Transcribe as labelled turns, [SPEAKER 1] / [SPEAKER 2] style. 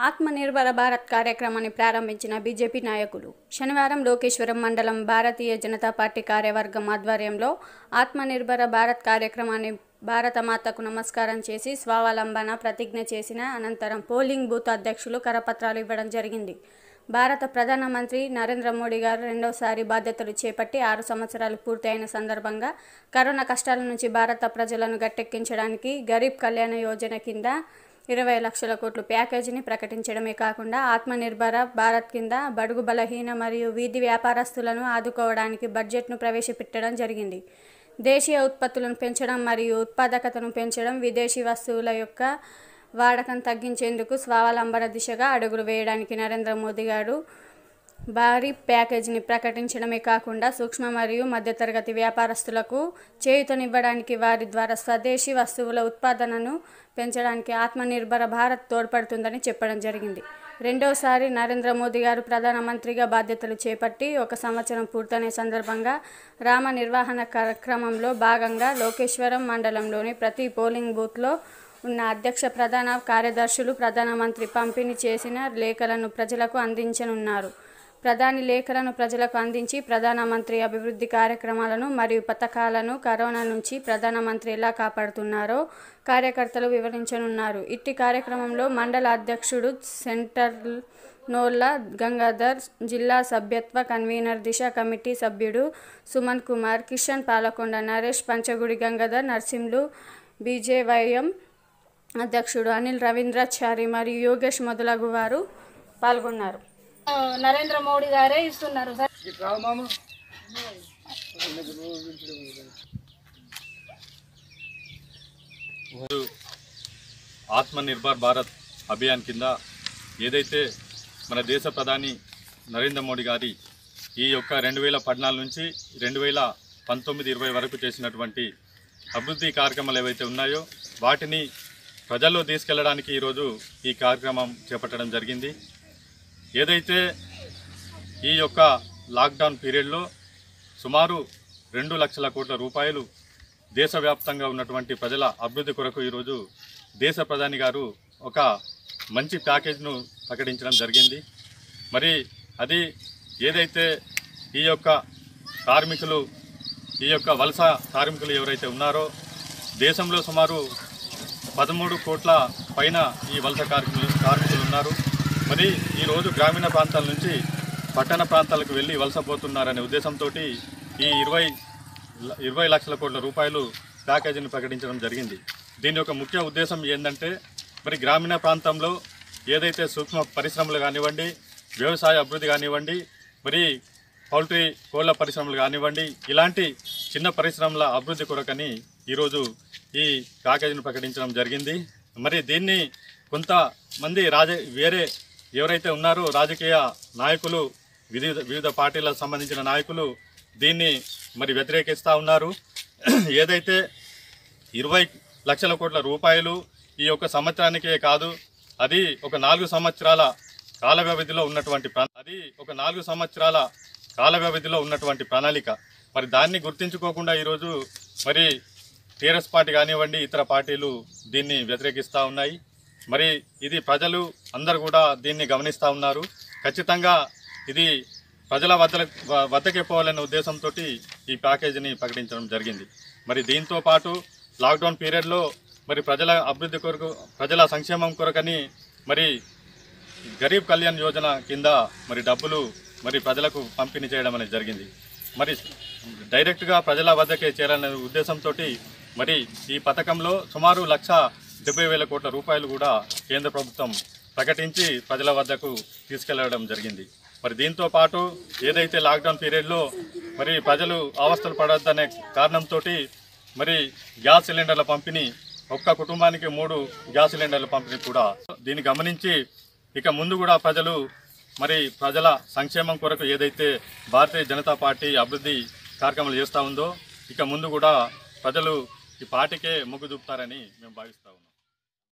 [SPEAKER 1] ఆత్మనిర్భర భారత్ కార్యక్రమాన్ని ప్రారంభించిన బీజేపీ నాయకులు శనివారం లోకేశ్వరం మండలం భారతీయ జనతా పార్టీ కార్యవర్గం ఆధ్వర్యంలో ఆత్మనిర్భర భారత్ కార్యక్రమాన్ని భారతమాతకు నమస్కారం చేసి స్వావలంబన ప్రతిజ్ఞ చేసిన అనంతరం పోలింగ్ బూత్ అధ్యక్షులు కరపత్రాలు ఇవ్వడం జరిగింది భారత ప్రధానమంత్రి నరేంద్ర మోడీ గారు రెండోసారి బాధ్యతలు చేపట్టి ఆరు సంవత్సరాలు పూర్తయిన సందర్భంగా కరోనా కష్టాల నుంచి భారత ప్రజలను గట్టెక్కించడానికి గరీబ్ కళ్యాణ యోజన కింద ఇరవై లక్షల కోట్ల ప్యాకేజీని ప్రకటించడమే కాకుండా ఆత్మనిర్భర భారత్ కింద బడుగు బలహీన మరియు వీధి వ్యాపారస్తులను ఆదుకోవడానికి బడ్జెట్ను ప్రవేశపెట్టడం జరిగింది దేశీయ ఉత్పత్తులను పెంచడం మరియు ఉత్పాదకతను పెంచడం విదేశీ వస్తువుల యొక్క వాడకం తగ్గించేందుకు స్వావలంబన దిశగా అడుగులు వేయడానికి నరేంద్ర మోదీ గారు భారీ ప్యాకేజీని ప్రకటించడమే కాకుండా సూక్ష్మ మరియు మధ్యతరగతి వ్యాపారస్తులకు చేయూతనివ్వడానికి వారి ద్వారా స్వదేశీ వస్తువుల ఉత్పాదనను పెంచడానికి ఆత్మనిర్భర భారత్ తోడ్పడుతుందని చెప్పడం జరిగింది రెండోసారి నరేంద్ర మోదీ గారు ప్రధానమంత్రిగా బాధ్యతలు చేపట్టి ఒక సంవత్సరం పూర్తయిన సందర్భంగా రామ నిర్వహణ కార్యక్రమంలో భాగంగా లోకేశ్వరం మండలంలోని ప్రతి పోలింగ్ బూత్లో ఉన్న అధ్యక్ష ప్రధాన కార్యదర్శులు ప్రధానమంత్రి పంపిణీ చేసిన లేఖలను ప్రజలకు అందించనున్నారు ప్రధాని లేఖలను ప్రజలకు అందించి ప్రధానమంత్రి అభివృద్ధి కార్యక్రమాలను మరియు పథకాలను కరోనా నుంచి ప్రధానమంత్రి ఎలా కాపాడుతున్నారో కార్యకర్తలు వివరించనున్నారు ఇట్టి కార్యక్రమంలో మండల అధ్యక్షుడు సెంటర్ నోర్ల గంగాధర్ జిల్లా సభ్యత్వ కన్వీనర్ దిశ కమిటీ సభ్యుడు సుమన్ కుమార్ కిషన్ పాలకొండ నరేష్ పంచగుడి గంగాధర్ నర్సింహులు బీజేవైఎం అధ్యక్షుడు అనిల్ రవీంద్రాచారి మరియు యోగేష్ మొదలగు వారు పాల్గొన్నారు
[SPEAKER 2] ఆ, నరేంద్ర మోడీ గారే ఇస్తున్నారు సార్
[SPEAKER 3] ఆత్మనిర్భర్ భారత్ అభియాన్ కింద ఏదైతే మన దేశ ప్రధాని నరేంద్ర మోడీ గారి ఈ యొక్క రెండు వేల పద్నాలుగు నుంచి రెండు వేల పంతొమ్మిది ఇరవై వరకు చేసినటువంటి అభివృద్ధి కార్యక్రమాలు ఏవైతే ఉన్నాయో వాటిని ప్రజల్లో తీసుకెళ్లడానికి ఈరోజు ఈ కార్యక్రమం చేపట్టడం జరిగింది ఏదైతే ఈ యొక్క లాక్డౌన్ పీరియడ్లో సుమారు రెండు లక్షల కోట్ల రూపాయలు దేశవ్యాప్తంగా ఉన్నటువంటి ప్రజల అభివృద్ధి కొరకు ఈరోజు దేశ ప్రధాని గారు ఒక మంచి ప్యాకేజ్ను ప్రకటించడం జరిగింది మరి అది ఏదైతే ఈ యొక్క కార్మికులు ఈ యొక్క వలస కార్మికులు ఎవరైతే ఉన్నారో దేశంలో సుమారు పదమూడు కోట్ల పైన ఈ వలస కార్మికులు కార్మికులు ఉన్నారు మరి ఈరోజు గ్రామీణ ప్రాంతాల నుంచి పట్టణ ప్రాంతాలకు వెళ్ళి వలసపోతున్నారనే ఉద్దేశంతో ఈ ఇరవై ల- ఇరవై లక్షల కోట్ల రూపాయలు ప్యాకేజీని ప్రకటించడం జరిగింది దీని యొక్క ముఖ్య ఉద్దేశం ఏంటంటే మరి గ్రామీణ ప్రాంతంలో ఏదైతే సూక్ష్మ పరిశ్రమలు కానివ్వండి వ్యవసాయ అభివృద్ధి కానివ్వండి మరి పౌల్ట్రీ కోళ్ల పరిశ్రమలు కానివ్వండి ఇలాంటి చిన్న పరిశ్రమల అభివృద్ధి కొరకని ఈరోజు ఈ ప్యాకేజీని ప్రకటించడం జరిగింది మరి దీన్ని కొంతమంది రాజ వేరే ఎవరైతే ఉన్నారో రాజకీయ నాయకులు వివిధ వివిధ పార్టీలకు సంబంధించిన నాయకులు దీన్ని మరి వ్యతిరేకిస్తూ ఉన్నారు ఏదైతే ఇరవై లక్షల కోట్ల రూపాయలు ఈ యొక్క సంవత్సరానికే కాదు అది ఒక నాలుగు సంవత్సరాల కాల వ్యవధిలో ఉన్నటువంటి ప్ర- అది ఒక నాలుగు సంవత్సరాల కాల వ్యవధిలో ఉన్నటువంటి ప్రణాళిక మరి దాన్ని గుర్తించుకోకుండా ఈరోజు మరి టీఆర్ఎస్ పార్టీ కానివ్వండి ఇతర పార్టీలు దీన్ని వ్యతిరేకిస్తూ ఉన్నాయి మరి ఇది ప్రజలు అందరు కూడా దీన్ని గమనిస్తూ ఉన్నారు ఖచ్చితంగా ఇది ప్రజల వద్ద వద్దకే పోవాలనే ఉద్దేశంతో ఈ ప్యాకేజీని ప్రకటించడం జరిగింది మరి దీంతో పాటు లాక్డౌన్ పీరియడ్లో మరి ప్రజల అభివృద్ధి కొరకు ప్రజల సంక్షేమం కొరకని మరి గరీబ్ కళ్యాణ్ యోజన కింద మరి డబ్బులు మరి ప్రజలకు పంపిణీ చేయడం అనేది జరిగింది మరి డైరెక్ట్గా ప్రజల వద్దకే చేరాలనే ఉద్దేశంతో మరి ఈ పథకంలో సుమారు లక్ష డెబ్బై వేల కోట్ల రూపాయలు కూడా కేంద్ర ప్రభుత్వం ప్రకటించి ప్రజల వద్దకు తీసుకెళ్లడం జరిగింది మరి దీంతో పాటు ఏదైతే లాక్డౌన్ పీరియడ్లో మరి ప్రజలు అవస్థలు పడొద్దనే కారణంతో మరి గ్యాస్ సిలిండర్ల పంపిణీ ఒక్క కుటుంబానికి మూడు గ్యాస్ సిలిండర్ల పంపిణీ కూడా దీన్ని గమనించి ఇక ముందు కూడా ప్రజలు మరి ప్రజల సంక్షేమం కొరకు ఏదైతే భారతీయ జనతా పార్టీ అభివృద్ధి కార్యక్రమాలు చేస్తూ ఉందో ఇక ముందు కూడా ప్రజలు ఈ పార్టీకే మొగ్గు చూపుతారని మేము భావిస్తా ఉన్నాం